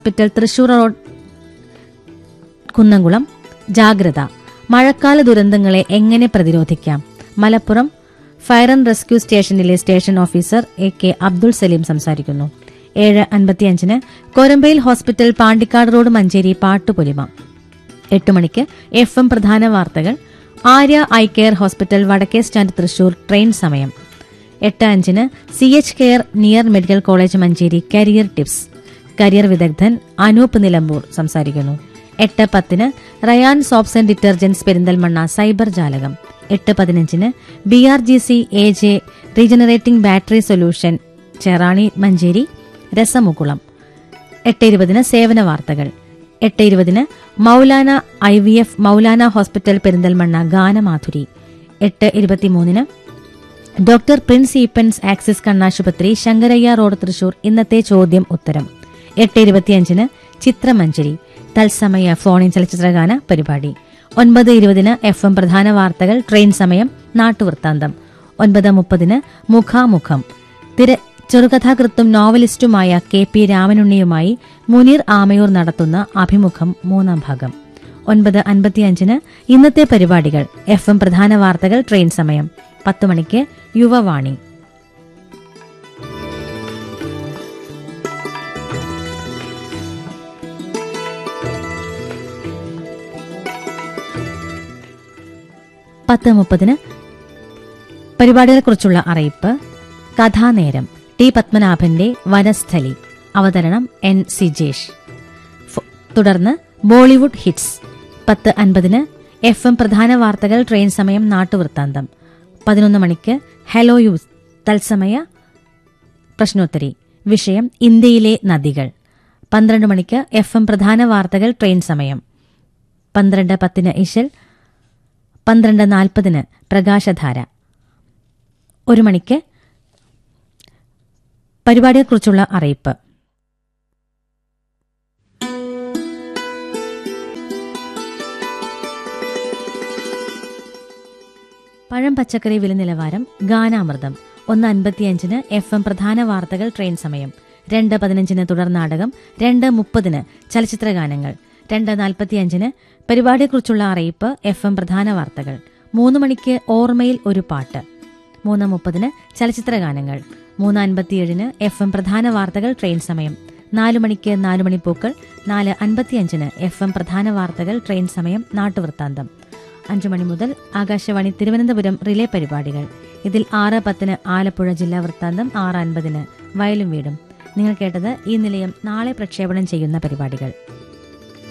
hospital Thrissur road Kunnamkulam ജാഗ്രത മഴക്കാല ദുരന്തങ്ങളെ എങ്ങനെ പ്രതിരോധിക്കാം മലപ്പുറം ഫയർ ആൻഡ് റെസ്ക്യൂ സ്റ്റേഷനിലെ station officer A K Abdul Salim സംസാരിക്കുന്നു ഏഴ് അൻപത്തിയഞ്ചിന് കൊരമ്പയിൽ ഹോസ്പിറ്റൽ പാണ്ടിക്കാട് റോഡ് മഞ്ചേരി പാട്ടുപൊലിമ എട്ട് മണിക്ക് എഫ് എം പ്രധാന വാർത്തകൾ ആര്യ ഐ കെയർ ഹോസ്പിറ്റൽ വടക്കേ സ്റ്റാൻഡ് തൃശൂർ ട്രെയിൻ സമയം എട്ട് അഞ്ചിന് C H care near medical college Manjeri career tips career വിദഗ്ധൻ അനൂപ് നിലമ്പൂർ സംസാരിക്കുന്നു എട്ട് പത്തിന് Rayan soaps and detergents Perinthalmanna cyber ജാലകം എട്ട് പതിനഞ്ചിന് B R G C A J regenerating battery solution Cherani Manjeri രസമുകുളം എട്ട് ഇരുപതിന് സേവന വാർത്തകൾ എട്ട് ഇരുപതിന് Moulana I V F Moulana hospital Perinthalmanna ഗാനമാധുരി എട്ട് ഇരുപത്തിമൂന്നിന് ഡോക്ടർ പ്രിൻസ് ഈപ്പൻസ് ആക്സിസ് കണ്ണാശുപത്രി ശങ്കരയ്യ റോഡ് തൃശൂർ ഇന്നത്തെ ചോദ്യം ഉത്തരം എട്ട് ഇരുപത്തിയഞ്ചിന് ചിത്രമഞ്ജരി തത്സമയ ഫോണിൻ ചലച്ചിത്രഗാന പരിപാടി ഒൻപത് ഇരുപതിന് എഫ് എം പ്രധാന വാർത്തകൾ ട്രെയിൻ സമയം നാട്ടുവൃത്താന്തം ഒൻപത് മുപ്പതിന് മുഖാമുഖം തിര ചെറുകഥാകൃത്തും നോവലിസ്റ്റുമായ കെ പി രാമനുണ്ണിയുമായി മുനീർ ആമയൂർ നടത്തുന്ന അഭിമുഖം മൂന്നാം ഭാഗം ഒൻപത് അൻപത്തിയഞ്ചിന് ഇന്നത്തെ പരിപാടികൾ എഫ് എം പ്രധാന വാർത്തകൾ ട്രെയിൻ സമയം പത്ത് മണിക്ക് യുവവാണി പത്ത് മുപ്പതിന് പരിപാടികളെക്കുറിച്ചുള്ള അറിയിപ്പ് കഥാനേരം ടി പത്മനാഭന്റെ വനസ്ഥലി അവതരണം എൻ സിജേഷ് ഫ- തുടർന്ന് ബോളിവുഡ് ഹിറ്റ്സ് പത്ത് അൻപതിന് എഫ് എം പ്രധാന വാർത്തകൾ ട്രെയിൻ സമയം നാട്ടുവൃത്താന്തം പതിനൊന്ന് മണിക്ക് ഹലോ യൂസ് തത്സമയ പ്രശ്നോത്തരി വിഷയം ഇന്ത്യയിലെ നദികൾ പന്ത്രണ്ട് മണിക്ക് എഫ് എം പ്രധാന വാർത്തകൾ ട്രെയിൻ സമയം പന്ത്രണ്ട് പത്തിന് ഇശൽ പന്ത്രണ്ട് നാൽപ്പതിന് പ്രകാശധാര ഒരു മണിക്ക് പരിപാടിയെക്കുറിച്ചുള്ള അറിയിപ്പ് പഴം പച്ചക്കറി വില നിലവാരം ഗാനാമൃതം ഒന്ന് അൻപത്തിയഞ്ചിന് എഫ് എം പ്രധാന വാർത്തകൾ ട്രെയിൻ സമയം രണ്ട് പതിനഞ്ചിന് തുടർ നാടകം രണ്ട് മുപ്പതിന് ചലച്ചിത്രഗാനങ്ങൾ രണ്ട് നാൽപ്പത്തിയഞ്ചിന് പരിപാടിയെക്കുറിച്ചുള്ള അറിയിപ്പ് എഫ് എം പ്രധാന വാർത്തകൾ മൂന്ന് മണിക്ക് ഓർമ്മയിൽ ഒരു പാട്ട് മൂന്ന് മുപ്പതിന് ചലച്ചിത്രഗാനങ്ങൾ മൂന്ന് അൻപത്തിയേഴിന് എഫ് എം പ്രധാന വാർത്തകൾ ട്രെയിൻ സമയം നാലു മണിക്ക് നാലു മണിപ്പൂക്കൾ നാല് അൻപത്തിയഞ്ചിന് എഫ് എം പ്രധാന വാർത്തകൾ ട്രെയിൻ സമയം നാട്ടുവൃത്താന്തം അഞ്ചു മണി മുതൽ ആകാശവാണി തിരുവനന്തപുരം റിലേ പരിപാടികൾ ഇതിൽ ആറ് പത്തിന് ആലപ്പുഴ ജില്ലാ വൃത്താന്തം ആറ് അൻപതിന് വയലും വീടും നിങ്ങൾ കേട്ടത് ഈ നിലയം നാളെ പ്രക്ഷേപണം ചെയ്യുന്ന പരിപാടികൾ